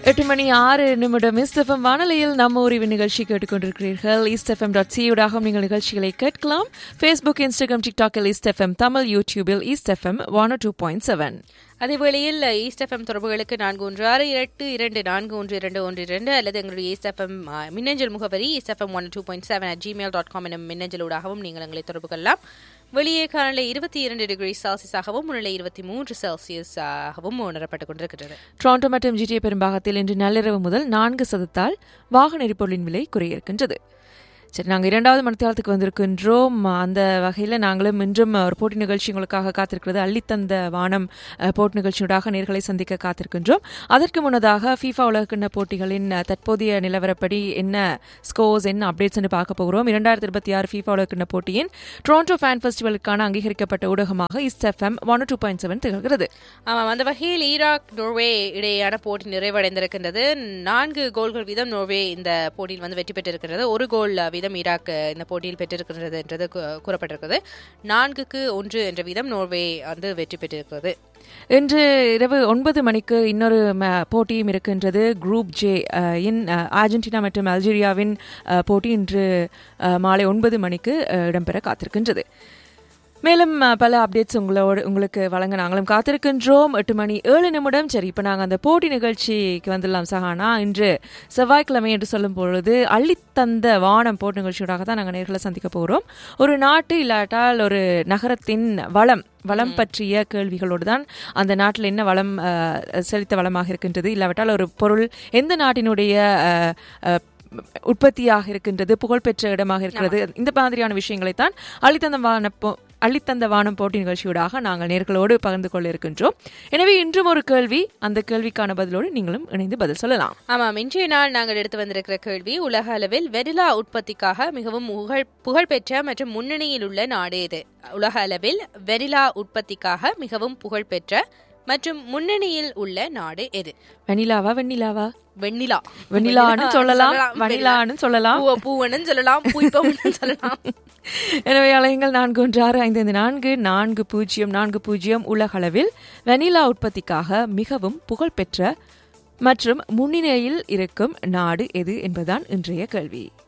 எட்டு மணி ஆறு நிமிடம் இஸ்டெஃபம் வானொலியில் நம்ம உரிவு நிகழ்ச்சி கேட்டுக்கொண்டிருக்கிறீர்கள் ஈஸ்டெஃபம் டாட் சியூடாகவும் நீங்கள் நிகழ்ச்சிகளை கேட்கலாம் ஃபேஸ்புக் இன்ஸ்டாகிராம் டிக்டாக்கில் ஈஸ்டெஃபம் தமிழ் யூடியூபில் East FM one two point seven அதேவேளையில் ஈஸ்ட் எஃப்எம் தொடர்புகளுக்கு நான்கு ஒன்று ஆறு எட்டு இரண்டு நான்கு ஒன்று இரண்டு ஒன்று இரண்டு அல்லது எங்களுடைய ஈஸ்ட் எஃப்எம் மின்னஞ்சல் முகவரி East FM one two point seven at Gmail dot com எனும் மின்னஞ்சலூடாகவும் நீங்கள் எங்களை தொடர்பு கொள்ளலாம் வெளியே காலநிலை இருபத்தி இரண்டு டிகிரி செல்சியஸாகவும் முன்னிலை இருபத்தி மூன்று செல்சியஸாகவும் உணரப்பட்டுக் கொண்டிருக்கிறது டொரண்டோ மற்றும் ஜிடிஏ பெரும்பாகத்தில் இன்று நள்ளிரவு முதல் நான்கு சதத்தால் வாகன எரிபொருளின் விலை குறைய இருக்கின்றது சரி நாங்கள் இரண்டாவது மணித்தியாலத்துக்கு வந்திருக்கின்றோம் அந்த வகையில் நாங்களும் இன்றும் ஒரு போட்டி நிகழ்ச்சி உங்களுக்காக காத்திருக்கிறது அள்ளித்தந்த வானம் அஹ், போட்டி நிகழ்ச்சியூடாக நேர்களை சந்திக்க காத்திருக்கின்றோம் அதற்கு முன்னதாக ஃபீஃபா உலகக்கிண்ண போட்டிகளின் அஹ், தற்போதைய நிலவரப்படி என்ன ஸ்கோர்ஸ் என்ன அப்டேட்ஸ் பார்க்க போகிறோம் இரண்டாயிரத்தி இருபத்தி ஆறு ஃபீஃபா உலகக்கிண்ண போட்டியின் டொரண்டோ ஃபேன் ஃபெஸ்டிவலுக்கான அங்கீகரிக்கப்பட்ட ஊடகமாக East FM one two point seven திகழ்கிறது ஆமாம் அந்த வகையில் ஈராக் நோர்வே இடையேயான போட்டி நிறைவடைந்திருக்கின்றது நான்கு கோல்கள் வீதம் நோர்வே இந்த போட்டியில் வந்து வெற்றி பெற்றிருக்கிறது ஒரு கோல் வீதம் ஈராக் இந்த போட்டியில் பெற்றிருக்கிறது என்றது கூ- கூறப்பட்டிருக்கிறது நான்குக்கு ஒன்று என்ற வீதம் நோர்வே வந்து வெற்றி பெற்றிருக்கிறது இன்று இரவு ஒன்பது மணிக்கு இன்னொரு ம- போட்டியும் இருக்கின்றது group J uh, in uh, Argentina மற்றும் அல்ஜீரியாவின் அஹ், போட்டி இன்று அஹ், மாலை ஒன்பது மணிக்கு அஹ், இடம்பெற காத்திருக்கின்றது மேலும் அஹ், பல அப்டேட்ஸ் உங்களோடு உங்களுக்கு வழங்க நாங்களும் காத்திருக்கின்றோம் எட்டு மணி ஏழு நிமிடம் சரி இப்போ நாங்கள் அந்த போட்டி நிகழ்ச்சிக்கு வந்துடலாம் சஹானா இன்று செவ்வாய்க்கிழமை என்று சொல்லும் பொழுது அள்ளித்தந்த வானம் போட்டி நிகழ்ச்சியோடாக தான் நாங்கள் நேர்களை சந்திக்க போகிறோம் ஒரு நாட்டு இல்லாட்டால் ஒரு நகரத்தின் வளம் வளம் பற்றிய கேள்விகளோடு தான் அந்த நாட்டில் என்ன வளம் அஹ், செழித்த வளமாக இருக்கின்றது இல்லாவிட்டால் ஒரு பொருள் எந்த நாட்டினுடைய அஹ், அஹ், உற்பத்தியாக இருக்கின்றது புகழ்பெற்ற இடமாக இருக்கிறது இந்த மாதிரியான விஷயங்களை தான் அள்ளித்தந்த வான போ- அள்ளித்தந்த வானம் போட்டி நிகழ்ச்சியூடாக நாங்கள் நேர்களோடு பகிர்ந்து கொள்ள இருக்கின்றோம் எனவே இன்றும் ஒரு கேள்வி அந்த கேள்விக்கான பதிலோடு நீங்களும் இணைந்து பதில் சொல்லலாம் ஆமாம் இன்றைய நாள் நாங்கள் எடுத்து வந்திருக்கிற கேள்வி உலக அளவில் வெனிலா உற்பத்திக்காக மிகவும் புகழ் புகழ்பெற்ற மற்றும் முன்னணியில் உள்ள நாடு எது உலக அளவில் வெனிலா உற்பத்திக்காக மிகவும் புகழ்பெற்ற மற்றும் முன்னணியில் உள்ள நாடு எது வெண்ணிலாவா வெண்ணிலாவா வெண்ணிலா வெண்ணிலான்னு சொல்லலாம் வனிலான்னு சொல்லலாம் பூவ பூவன்னு சொல்லலாம் பூய்ப்பவன்னு சொல்லலாம் எனவே அலையுங்கள் நான்கு ஒன்று ஆறு ஐந்து ஐந்து நான்கு நான்கு பூஜ்ஜியம் நான்கு பூஜ்ஜியம் உலகளவில் வெனிலா உற்பத்திக்காக மிகவும் புகழ்பெற்ற மற்றும் முன்னிலையில் இருக்கும் நாடு எது என்பதுதான் இன்றைய கேள்வி